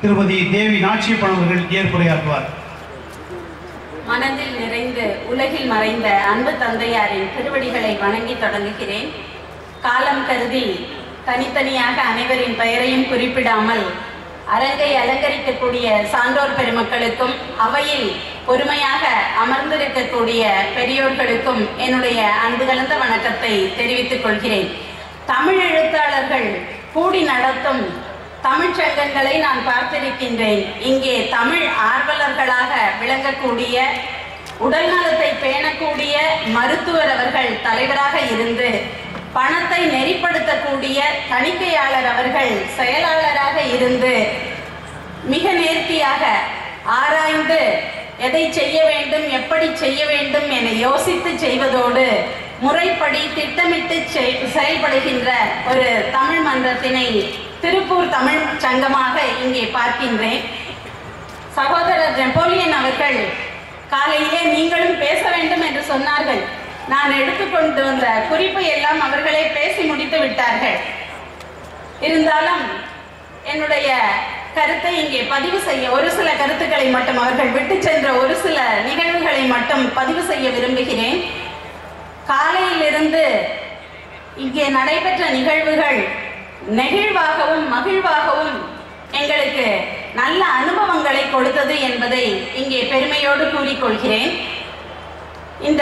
திருமதி தேவி நாச்சியப்பன் அவர்கள் ஏற்புரையாற்றுவார் மனதில் நிறைந்து உலகில் மறைந்த அன்பு தந்தையாரின் திருவடிகளை வணங்கி தொடங்குகிறேன் காலம் கருதி தனித்தனியாக அனைவரின் பெயரையும் குறிப்பிடாமல் அரங்கை அலங்கரிக்கக்கூடிய சான்றோர் பெருமக்களுக்கும் அவையில் பொறுமையாக அமர்ந்திருக்கக்கூடிய பெரியோர்களுக்கும் என்னுடைய அன்பு கலந்த வணக்கத்தை தெரிவித்துக் கொள்கிறேன் தமிழ் எழுத்தாளர்கள் கூடி நடத்தும் தமிழ்ச் சங்கங்களை நான் பார்த்திருக்கின்றேன் இங்கே தமிழ் ஆர்வலர்களாக விளங்கக்கூடிய உடல் நலத்தை பேணக்கூடிய மருத்துவர் அவர்கள் தலைவராக இருந்து பணத்தை நெறிப்படுத்தக்கூடிய தணிக்கையாளர் அவர்கள் செயலாளராக இருந்து மிக நேர்த்தியாக ஆராய்ந்து எதை செய்ய வேண்டும் எப்படி செய்ய வேண்டும் என யோசித்து செய்வதோடு முறைப்படி திட்டமிட்டு செய்- செயல்படுகின்ற ஒரு தமிழ் மன்றத்தினை திருப்பூர் தமிழ் சங்கமாக இங்கே பார்க்கின்றேன் சகோதரர் நெப்போலியன் அவர்கள் காலையிலே நீங்களும் பேச வேண்டும் என்று சொன்னார்கள் நான் எடுத்துக்கொண்டு வந்த குறிப்பை எல்லாம் அவர்களே பேசி முடித்து விட்டார்கள் இருந்தாலும் என்னுடைய கருத்தை இங்கே பதிவு செய்ய ஒரு சில கருத்துக்களை மட்டும் அவர்கள் விட்டு சென்ற ஒரு சில நிகழ்வுகளை மட்டும் பதிவு செய்ய விரும்புகிறேன் காலையிலிருந்து இங்கே நடைபெற்ற நிகழ்வுகள் நெகிழ்வாகவும் மகிழ்வாகவும் எங்களுக்கு நல்ல அனுபவங்களை கொடுத்தது என்பதை இங்கே பெருமையோடு கூறிக்கொள்கிறேன் இந்த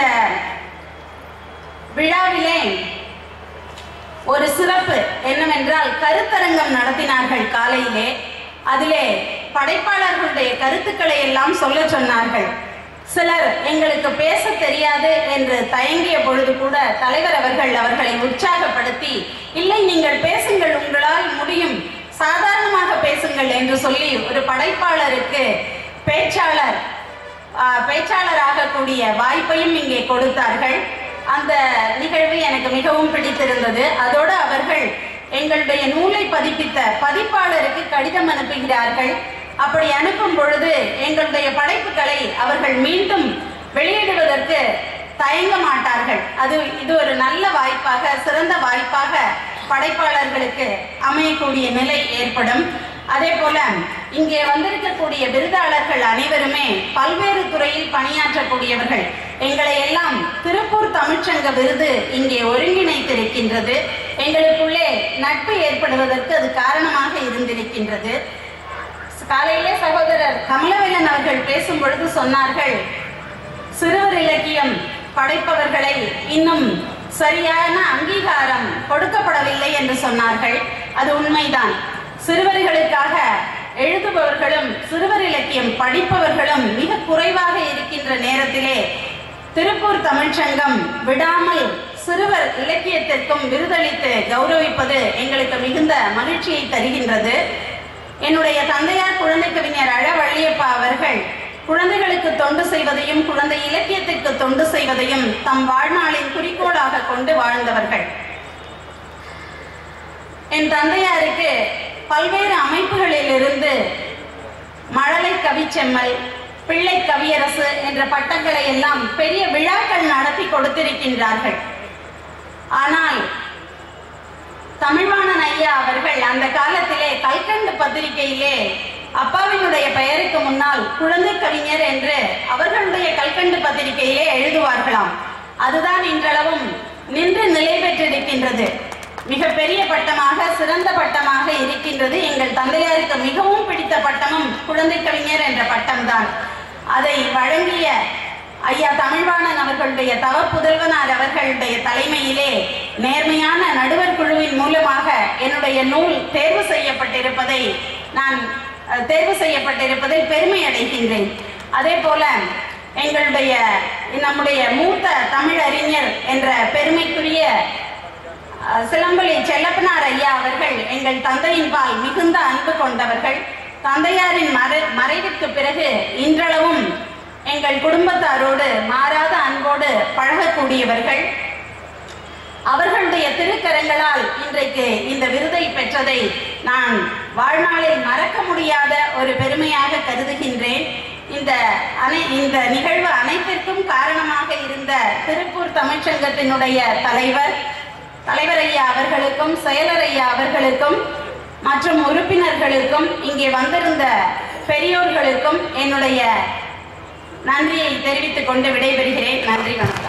விழாவிலே ஒரு சிறப்பு என்னவென்றால் கருத்தரங்கம் நடத்தினார்கள் காலையிலே அதிலே படைப்பாளர்களுடைய கருத்துக்களை எல்லாம் சொல்ல சொன்னார்கள் சிலர் எங்களுக்கு பேச தெரியாது என்று தயங்கிய பொழுது கூட தலைவர் அவர்கள் அவர்களை உற்சாகப்படுத்தி இல்லை நீங்கள் பேசுங்கள் உங்களால் முடியும் சாதாரணமாக பேசுங்கள் என்று சொல்லி ஒரு படைப்பாளருக்கு பேச்சாளர் ஆ, பேச்சாளராகக்கூடிய வாய்ப்பையும் இங்கே கொடுத்தார்கள் அந்த நிகழ்வு எனக்கு மிகவும் பிடித்திருந்தது அதோடு அவர்கள் எங்களுடைய நூலை பதிப்பித்த பதிப்பாளருக்கு கடிதம் அனுப்புகிறார்கள் அப்படி அனுப்பும் பொழுது எங்களுடைய படைப்புகளை அவர்கள் மீண்டும் வெளியிடுவதற்கு தயங்க மாட்டார்கள் அது இது ஒரு நல்ல வாய்ப்பாக சிறந்த வாய்ப்பாக படைப்பாளர்களுக்கு அமையக்கூடிய நிலை ஏற்படும் அதே போல இங்கே வந்திருக்கக்கூடிய விருதாளர்கள் அனைவருமே பல்வேறு துறையில் பணியாற்றக்கூடியவர்கள் எங்களை எல்லாம் திருப்பூர் தமிழ்ச்சங்க விருது இங்கே ஒருங்கிணைத்திருக்கின்றது எங்களுக்குள்ளே நட்பு ஏற்படுவதற்கு அது காரணமாக இருந்திருக்கின்றது காலையிலே சகோதரர் கமலவேலன் அவர்கள் பேசும் பொழுது சொன்னார்கள் சிறுவர் இலக்கியம் படைப்பவர்களை இன்னும் சரியான அங்கீகாரம் கொடுக்கப்படவில்லை என்று சொன்னார்கள் அது உண்மைதான் சிறுவர்களுக்காக எழுதுபவர்களும் சிறுவர் இலக்கியம் படிப்பவர்களும் மிக குறைவாக இருக்கின்ற நேரத்திலே திருப்பூர் தமிழ்ச்சங்கம் விடாமல் சிறுவர் இலக்கியத்திற்கும் விருதளித்து கௌரவிப்பது எங்களுக்கு மிகுந்த மகிழ்ச்சியை தருகின்றது என்னுடைய தந்தையார் குழந்தை கவிஞர் அழ வள்ளியப்பா அவர்கள் குழந்தைகளுக்கு தொண்டு செய்வதையும் குழந்தை இலக்கியத்திற்கு தொண்டு செய்வதையும் தம் வாழ்நாளின் குறிக்கோளாக கொண்டு வாழ்ந்தவர்கள் என் தந்தையாருக்கு பல்வேறு அமைப்புகளிலிருந்து மழலை கவிச்செம்மல் பிள்ளை கவியரசு என்ற பட்டங்களை எல்லாம் பெரிய விழாக்கள் நடத்தி கொடுத்திருக்கின்றார்கள் ஆனால் தமிழ்வாணன் ஐயா அவர்கள் அந்த காலத்திலே கல்கண்டு பத்திரிகையிலே அப்பாவினுடைய பெயருக்கு முன்னால் குழந்தை கவிஞர் என்று அவர்களுடைய கல்கண்டு பத்திரிகையிலே எழுதுவார்களாம் அதுதான் இன்றளவும் நின்று நிலை பெற்றிருக்கின்றது மிகப்பெரிய பட்டமாக சிறந்த பட்டமாக இருக்கின்றது எங்கள் தந்தையாருக்கு மிகவும் பிடித்த பட்டமும் குழந்தை கவிஞர் என்ற பட்டம்தான் அதை வழங்கிய ஐயா தமிழ்வாணன் அவர்களுடைய தவ புதல்வனார் அவர்களுடைய தலைமையிலே நேர்மையான நடுவர் குழுவின் மூலமாக என்னுடைய நூல் தேர்வு செய்யப்பட்டிருப்பதை நான் அஹ், தேர்வு செய்யப்பட்டிருப்பதில் பெருமை அடைகின்றேன் அதே போல எங்களுடைய நம்முடைய மூத்த தமிழறிஞர் என்ற பெருமைக்குரிய அஹ், சிலம்பலி செல்லப்பனார் ஐயா அவர்கள் எங்கள் தந்தையின் பால் மிகுந்த அன்பு கொண்டவர்கள் தந்தையாரின் மறை மறைவிற்கு பிறகு இன்றளவும் எங்கள் குடும்பத்தாரோடு மாறாத அன்போடு பழகக்கூடியவர்கள் அவர்களுடைய திருக்கரங்களால் இன்றைக்கு இந்த விருதை பெற்றதை நான் வாழ்நாளில் மறக்க முடியாத ஒரு பெருமையாக கருதுகின்றேன் இந்த அனை இந்த நிகழ்வு அனைத்திற்கும் காரணமாக இருந்த திருப்பூர் தமிழ்ச்சங்கத்தினுடைய தலைவர் தலைவர் ஐயா அவர்களுக்கும் செயலர் ஐயா அவர்களுக்கும் மற்றும் உறுப்பினர்களுக்கும் இங்கே வந்திருந்த பெரியோர்களுக்கும் என்னுடைய நன்றியை தெரிவித்துக் கொண்டு விடைபெறுகிறேன் நன்றி வணக்கம்